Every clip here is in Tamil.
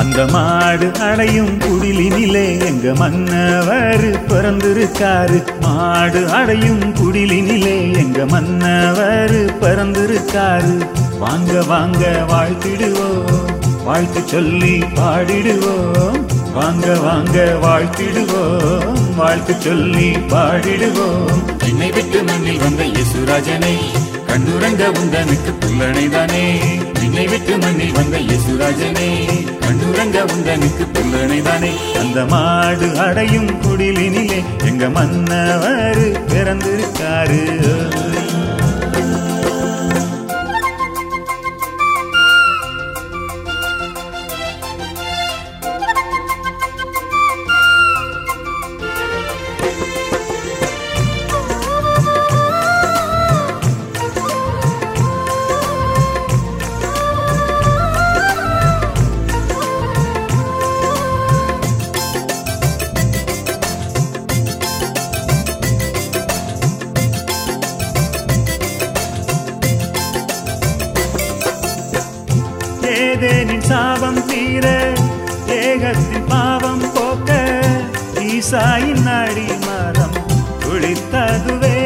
அந்த மாடு அடையும் குடிலினிலே எங்க மன்னவர் பிறந்திருக்காரு மாடு அடையும் குடிலினிலே எங்க மன்னவர் பிறந்திருக்காரு வாங்க வாங்க வாழ்த்திடுவோம் வாழ்த்து சொல்லி பாடிடுவோம் வாங்க வாங்க வாழ்த்திடுவோம் வாழ்த்து சொல்லி பாடிடுவோம் என்னை விட்டு மண்ணில் வந்த இயேசுராஜனை கண்ணுறங்க உந்தனுக்கு புல்லணைதானே என்னை விட்டு மண்ணில் வந்த இயேசுராஜனே கண்ணுறங்க உந்தனுக்கு புல்லணைதானே அந்த மாடு அடையும் குடிலினிலே எங்க மன்னவர் பிறந்திருக்காரு ஏதேனின் சாபம் தீர ஏகத்தின் பாவம் போக்க ஈசாயின் அடி மரம் துளித்ததுவே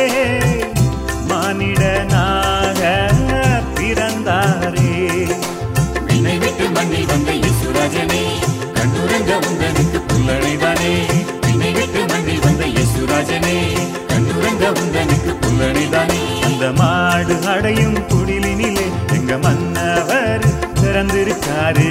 மானிடனாக பிறந்தாரே என்னை விட்டு மண்ணில் வந்த இயேசுராஜனே கண்ணுறங்க உந்தனுக்கு புல்லணைதானே என்னை விட்டு மண்ணில் வந்த இயேசுராஜனே கண்ணுறங்க உந்தனுக்கு புல்லணைதானே அந்த மாடு அடையும் குடிலினிலே எங்க மன்னவர் பிறந்திருக்காரு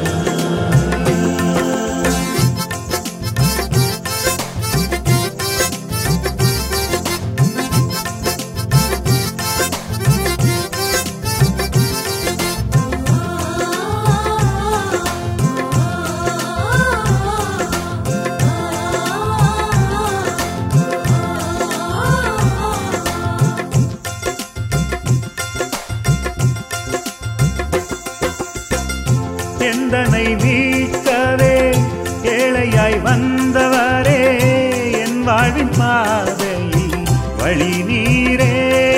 எந்தனை மீட்கவே ஏழையாய் வந்தவரே என் வாழ்வின் பாதையில் வழி நீரே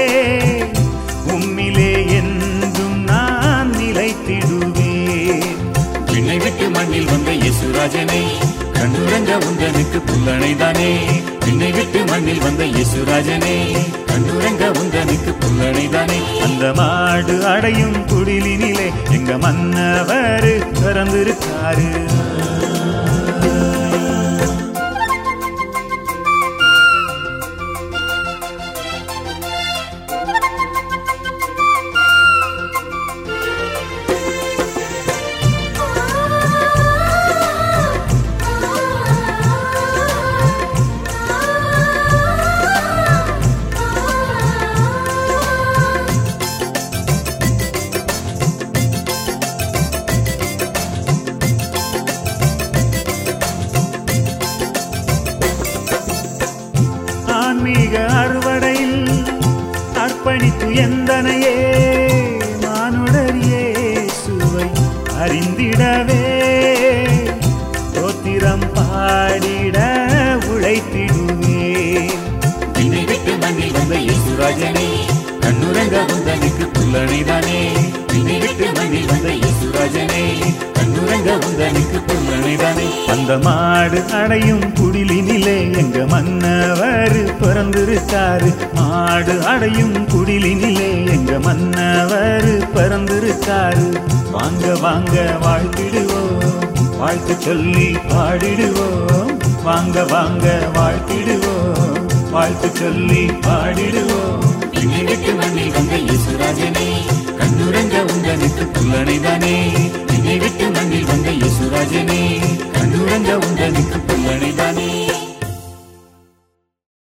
உம்மிலே என்றும் நான் நிலைத்திடுவேன் என்னை விட்டு மண்ணில் வந்த இயேசுராஜனே கண்ணுறங்க உந்தனுக்கு புல்லணைதானே என்னை விட்டு மண்ணில் வந்த இயேசுராஜனே கண்ணுறங்க உந்தனுக்கு புல்லணைதானே அந்த மாடு அடையும் குடிலினிலே எங்க மன்னவர் பிறந்திருக்காரு ஆன்மீக அறுவடையில் அர்ப்பணித்து எந்தனையே மானுடர் இயேசுவை அறிந்திடவே தோத்திரம் பாடிட உழைத்திடுவேன் என்னை விட்டு மண்ணில் வந்த இயேசுராஜனே கண்ணுறங்க உந்தனுக்கு புல்லணைதானே என்னை விட்டு மண்ணில் வந்த இயேசுராஜனே கண்ணுறங்க உந்தனுக்கு புல்லணைதானே அந்த மாடு அடையும் குடிலினிலே எங்க மன்னவர் பிறந்திருக்காரு மாடு அடையும் குடிலினிலே எங்க மன்னவர் பிறந்திருக்காரு வாங்க வாங்க வாழ்த்திடுவோம் வாழ்த்து சொல்லி பாடிடுவோம் வாங்க வாங்க வாழ்த்திடுவோம் வாழ்த்து சொல்லி பாடிடுவோம் என்னை விட்டு மண்ணில் வந்த இயேசுராஜனே கண்ணுறங்க உந்தனுக்கு புல்லணைதானே என்னை விட்டு மண்ணில் வந்த இயேசுராஜனே கண்ணுறங்க உந்தனுக்கு புல்லணைதானே